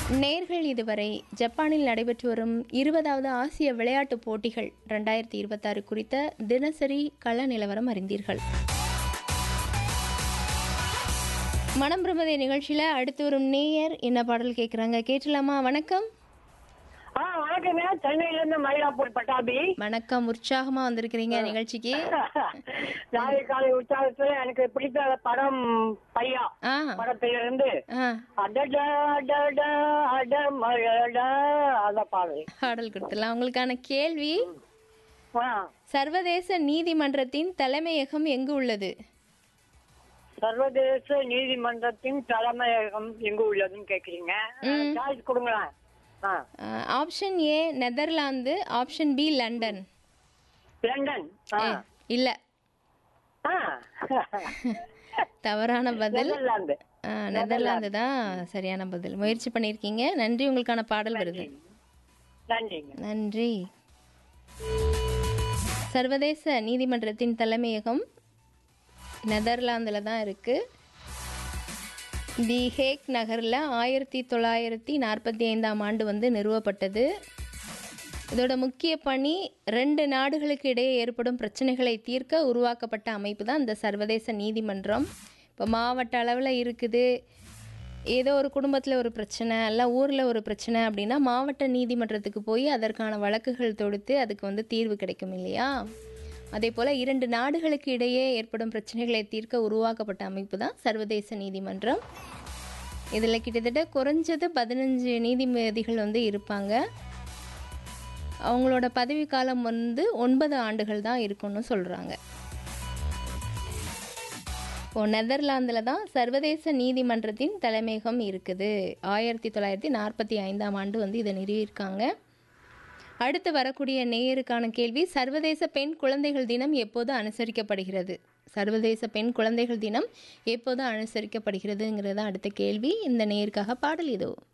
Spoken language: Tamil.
நேர்கள் இதுவரை ஜப்பானில் நடைபெற்று வரும் இருபதாவது ஆசிய விளையாட்டுப் போட்டிகள் ரெண்டாயிரத்தி இருபத்தாறு குறித்த தினசரி கள நிலவரம் அறிந்தீர்கள் மனம் பிரமதே நிகழ்ச்சியில் அடுத்து வரும் நேயர் என்ன பாடல் கேட்குறாங்க கேட்டலாமா வணக்கம் ஆ வணக்கங்க சென்னையில இருந்து மயிலாப்பூர் பட்டாபி வணக்கம் உற்சாகமாக வந்திருக்கிறீங்க நிகழ்ச்சிக்கு நாளை காலை உற்சாகத்துல எனக்கு பிடித்த படம் பையா ஆ படத்துல இருந்து ஆ அடடா அடடா அட மழடா அத பாடு பாடல் கொடுத்துடலாம் உங்களுக்கான கேள்வி ஆ சர்வதேச நீதிமன்றத்தின் தலைமையகம் எங்கு உள்ளது சர்வதேச நீதிமன்றத்தின் தலைமையகம் எங்க உள்ளதுன்னு கேக்குறீங்க சாய்ஸ் கொடுங்களேன் ஆ option A Netherlands option B London London ஆ இல்லை ஆ தவறான பதில் நெதர்லாந்து ஆ, நெதர்லாந்து தான் சரியான பதில் முயற்சி பண்ணியிருக்கீங்க நன்றி உங்களுக்கான பாடல் வருது நன்றிங்க நன்றி சர்வதேச நீதிமன்றத்தின் தலைமையகம் நெதர்லாந்தில் தான் இருக்குது தி ஹேக் நகரில் ஆயிரத்தி தொள்ளாயிரத்தி நாற்பத்தி ஐந்தாம் ஆண்டு வந்து நிறுவப்பட்டது இதோட முக்கிய பணி ரெண்டு நாடுகளுக்கு இடையே ஏற்படும் பிரச்சனைகளை தீர்க்க உருவாக்கப்பட்ட அமைப்பு தான் இந்த சர்வதேச நீதிமன்றம் இப்போ மாவட்ட அளவில் இருக்குது ஏதோ ஒரு குடும்பத்தில் ஒரு பிரச்சனை இல்லை ஊரில் ஒரு பிரச்சனை அப்படின்னா மாவட்ட நீதிமன்றத்துக்கு போய் அதற்கான வழக்குகள் தொடுத்து அதுக்கு வந்து தீர்வு கிடைக்கும் இல்லையா அதே போல் இரண்டு நாடுகளுக்கு இடையே ஏற்படும் பிரச்சனைகளை தீர்க்க உருவாக்கப்பட்ட அமைப்பு தான் சர்வதேச நீதிமன்றம் இதில் கிட்டத்தட்ட குறைஞ்சது பதினஞ்சு நீதிபதிகள் வந்து இருப்பாங்க அவங்களோட பதவிக்காலம் வந்து ஒன்பது ஆண்டுகள் தான் இருக்குன்னு சொல்கிறாங்க இப்போ நெதர்லாந்தில் தான் சர்வதேச நீதிமன்றத்தின் தலைமையகம் இருக்குது ஆயிரத்தி தொள்ளாயிரத்தி நாற்பத்தி ஐந்தாம் ஆண்டு வந்து இதை நிறுவியிருக்காங்க அடுத்து வரக்கூடிய நேயருக்கான கேள்வி சர்வதேச பெண் குழந்தைகள் தினம் எப்போது அனுசரிக்கப்படுகிறது சர்வதேச பெண் குழந்தைகள் தினம் எப்போது அனுசரிக்கப்படுகிறதுங்கிறது அடுத்த கேள்வி இந்த நேயருக்காக பாடல் இதோ